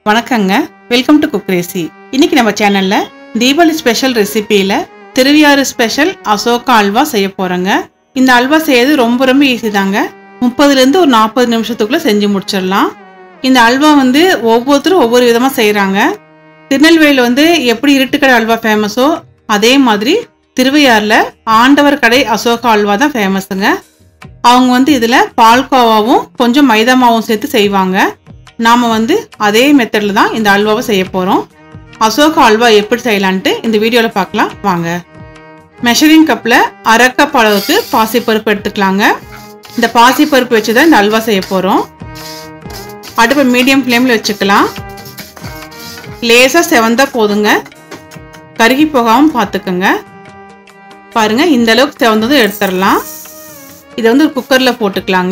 வணக்கங்க welcome to cook ரேசி இன்னைக்கு நம்ம சேனல்ல தீபாவளி ஸ்பெஷல் ரெசிபியில திருவியாறு ஸ்பெஷல் அசோகா அல்வா செய்ய போறோங்க இந்த அல்வா செய்யறது ரொம்ப ரொம்ப ஈஸி தாங்க முப்பதுல இருந்து ஒரு நாற்பது நிமிஷத்துக்குள்ள செஞ்சு முடிச்சிடலாம் இந்த அல்வா வந்து ஒவ்வொருத்தரும் ஒவ்வொரு விதமா செய்றாங்க திருநெல்வேலியில் வந்து எப்படி இருட்டுக்கடை அல்வா ஃபேமஸோ அதே மாதிரி திருவையாறுல ஆண்டவர் கடை அசோகா அல்வா தான் ஃபேமஸுங்க அவங்க வந்து இதுல பால்கோவாவும் கொஞ்சம் மைதா மாவும் சேர்த்து செய்வாங்க நாம வந்து அதே மெத்தடில் தான் இந்த அல்வாவை செய்ய போகிறோம் அசோகா அல்வா எப்படி செய்யலான்ட்டு இந்த வீடியோவில் பார்க்கலாம் வாங்க மெஷரிங் கப்பில் அரை கப் அளவுக்கு பாசிப்பருப்பு எடுத்துக்கலாங்க இந்த பாசிப்பருப்பு வச்சு தான் இந்த அல்வா செய்ய போகிறோம் அடுப்பை மீடியம் ஃப்ளேமில் வச்சுக்கலாம் லேசாக செவந்தா போதுங்க கருகி போகாமல் பார்த்துக்குங்க பாருங்க இந்த அளவுக்கு செவந்ததும் எடுத்துடலாம் இதை வந்து ஒரு குக்கரில் போட்டுக்கலாங்க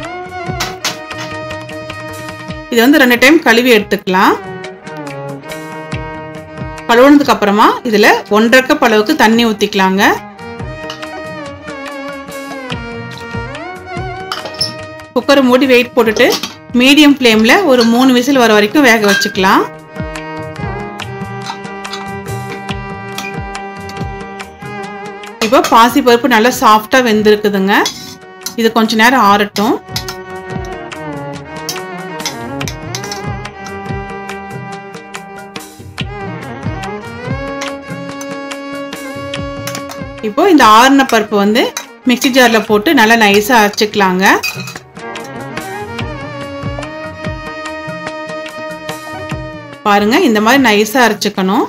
இது வந்து ரெண்டு டைம் கழுவி எடுத்துக்கலாம் கழுவுனதுக்கு அப்புறமா இதுல ஒன்றரை கப் அளவுக்கு தண்ணி ஊத்திக்கலாங்க குக்கரை மூடி வெயிட் போட்டுட்டு மீடியம் ஃப்ளேம்ல ஒரு மூணு விசில் வர வரைக்கும் வேக வச்சுக்கலாம் இப்போ பாசி பருப்பு நல்லா சாஃப்டா வெந்திருக்குதுங்க இது கொஞ்ச நேரம் ஆறட்டும் இப்போ இந்த ஆறுன பருப்பு வந்து மிக்ஸி ஜாரில் போட்டு நல்லா நைஸாக அரைச்சிக்கலாங்க பாருங்க இந்த மாதிரி நைஸாக அரைச்சிக்கணும்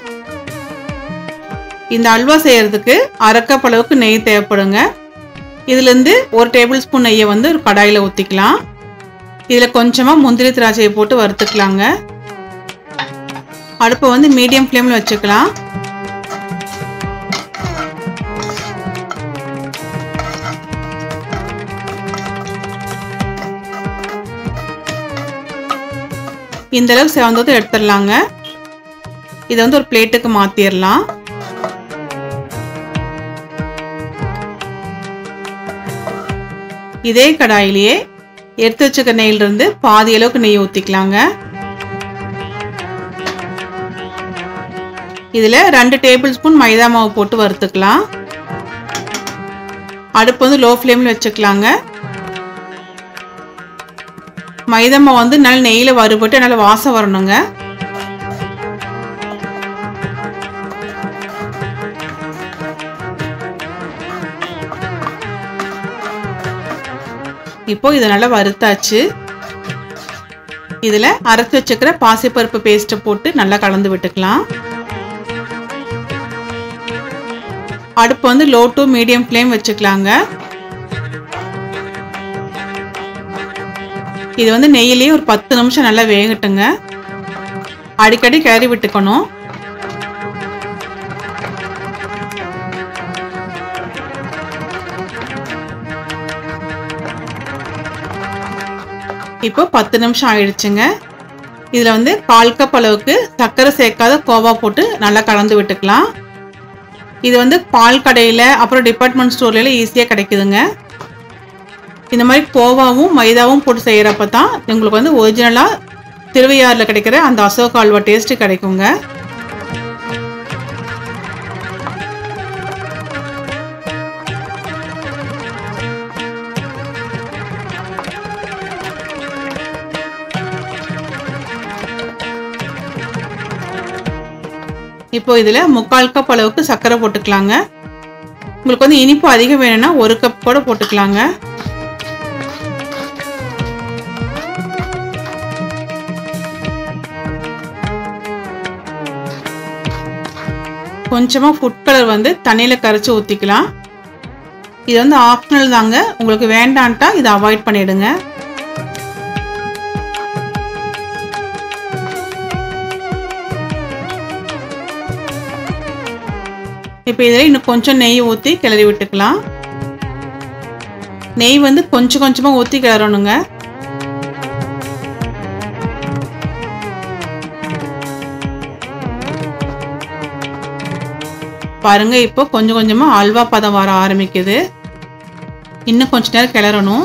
இந்த அல்வா செய்யறதுக்கு அரைக்கப் அளவுக்கு நெய் தேவைப்படுங்க இதுலேருந்து ஒரு டேபிள் ஸ்பூன் நெய்யை வந்து ஒரு கடாயில் ஊற்றிக்கலாம் இதில் கொஞ்சமாக முந்திரி திராட்சையை போட்டு வறுத்துக்கலாங்க அடுப்பை வந்து மீடியம் ஃப்ளேமில் வச்சுக்கலாம் இந்த அளவுக்கு செவந்ததும் எடுத்துடலாங்க இதை வந்து ஒரு பிளேட்டுக்கு மாற்றிடலாம் இதே கடாயிலேயே எடுத்து வச்சுக்க நெய்யிலிருந்து பாதி அளவுக்கு நெய் ஊற்றிக்கலாங்க இதில் ரெண்டு டேபிள் ஸ்பூன் மைதா மாவு போட்டு வறுத்துக்கலாம் அடுப்பு வந்து லோ ஃப்ளேமில் வச்சுக்கலாங்க மைதா மாவு வந்து நல்ல நெய்யில் வறுபட்டு நல்ல வாசம் வரணுங்க இப்போ இதை நல்லா வறுத்தாச்சு இதில் அரைச்சி வச்சுக்கிற பாசிப்பருப்பு பேஸ்ட்டை போட்டு நல்லா கலந்து விட்டுக்கலாம் அடுப்பு வந்து லோ டு மீடியம் ஃப்ளேம் வச்சுக்கலாங்க இது வந்து நெய்யிலேயே ஒரு பத்து நிமிஷம் நல்லா வேகட்டுங்க அடிக்கடி கிளறி விட்டுக்கணும் இப்போ பத்து நிமிஷம் ஆயிடுச்சுங்க இதில் வந்து கால் கப் அளவுக்கு சர்க்கரை சேர்க்காத கோவா போட்டு நல்லா கலந்து விட்டுக்கலாம் இது வந்து பால் கடையில் அப்புறம் டிபார்ட்மெண்ட் ஸ்டோர்லாம் ஈஸியாக கிடைக்குதுங்க இந்த மாதிரி கோவாவும் மைதாவும் போட்டு செய்கிறப்ப தான் உங்களுக்கு வந்து ஒரிஜினலாக திருவையாறில் கிடைக்கிற அந்த அசோகா அல்வா டேஸ்ட்டு கிடைக்குங்க இப்போ இதில் முக்கால் கப் அளவுக்கு சர்க்கரை போட்டுக்கலாங்க உங்களுக்கு வந்து இனிப்பு அதிகம் வேணும்னா ஒரு கப் கூட போட்டுக்கலாங்க கொஞ்சமாக ஃபுட் கலர் வந்து தண்ணியில் கரைச்சி ஊற்றிக்கலாம் இது வந்து ஆப்ஷனல் தாங்க உங்களுக்கு வேண்டான்ட்டா இதை அவாய்ட் பண்ணிடுங்க இப்போ இதில் இன்னும் கொஞ்சம் நெய் ஊற்றி கிளறி விட்டுக்கலாம் நெய் வந்து கொஞ்சம் கொஞ்சமாக ஊற்றி கிளறணுங்க பாருங்க இப்போ கொஞ்சம் கொஞ்சமாக அல்வா பதம் வர ஆரம்பிக்குது இன்னும் கொஞ்ச நேரம் கிளறணும்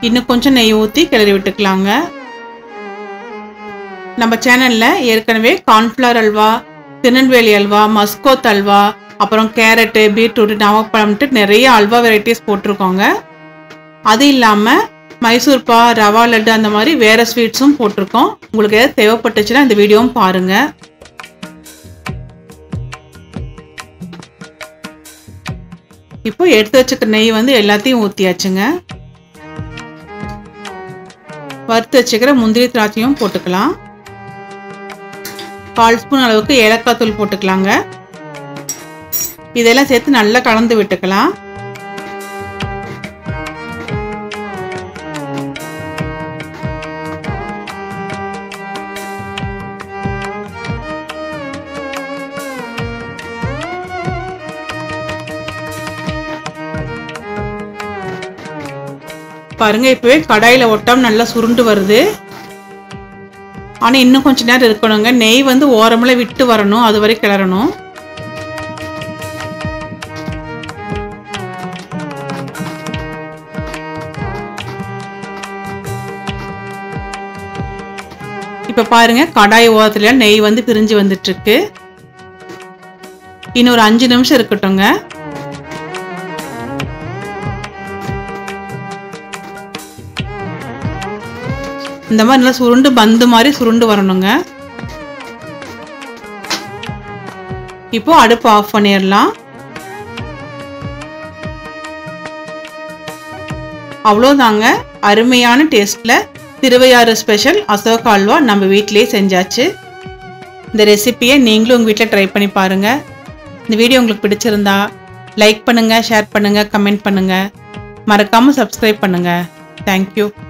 இன்னும் கொஞ்சம் நெய் ஊற்றி கிளறி விட்டுக்கலாங்க நம்ம சேனலில் ஏற்கனவே கார்ன்ஃப்ளவர் அல்வா திருநெல்வேலி அல்வா மஸ்கோத் அல்வா அப்புறம் கேரட்டு பீட்ரூட் நவப்பழம்ட்டு நிறைய அல்வா வெரைட்டிஸ் போட்டிருக்கோங்க அது இல்லாமல் மைசூர்பா ரவா லட்டு அந்த மாதிரி வேறு ஸ்வீட்ஸும் போட்டிருக்கோம் உங்களுக்கு எதாவது தேவைப்பட்டுச்சுன்னா இந்த வீடியோவும் பாருங்கள் இப்போ எடுத்து வச்சுக்க நெய் வந்து எல்லாத்தையும் ஊற்றியாச்சுங்க வறுத்து வச்சுக்கிற முந்திரி திராட்சையும் போட்டுக்கலாம் கால் ஸ்பூன் அளவுக்கு ஏலக்காய் தூள் போட்டுக்கலாங்க இதெல்லாம் சேர்த்து நல்லா கலந்து விட்டுக்கலாம் பாருங்க இப்பவே கடாயில ஒட்டாம நல்லா சுருண்டு வருது ஆனா இன்னும் கொஞ்ச நேரம் இருக்கணுங்க நெய் வந்து ஓரமுல விட்டு வரணும் அது வரை கிளறணும் இப்ப பாருங்க கடாய் ஓரத்துல நெய் வந்து பிரிஞ்சு வந்துட்டு இருக்கு இன்னும் ஒரு அஞ்சு நிமிஷம் இருக்கட்டும்ங்க இந்த மாதிரி நல்லா சுருண்டு பந்து மாதிரி சுருண்டு வரணுங்க இப்போ அடுப்பு ஆஃப் பண்ணிடலாம் அவ்வளோதாங்க அருமையான டேஸ்ட்டில் திருவையாறு ஸ்பெஷல் அசோக் அல்வா நம்ம வீட்டிலேயே செஞ்சாச்சு இந்த ரெசிப்பியை நீங்களும் உங்கள் வீட்டில் ட்ரை பண்ணி பாருங்கள் இந்த வீடியோ உங்களுக்கு பிடிச்சிருந்தா லைக் பண்ணுங்கள் ஷேர் பண்ணுங்கள் கமெண்ட் பண்ணுங்கள் மறக்காமல் சப்ஸ்கிரைப் பண்ணுங்கள் தேங்க்யூ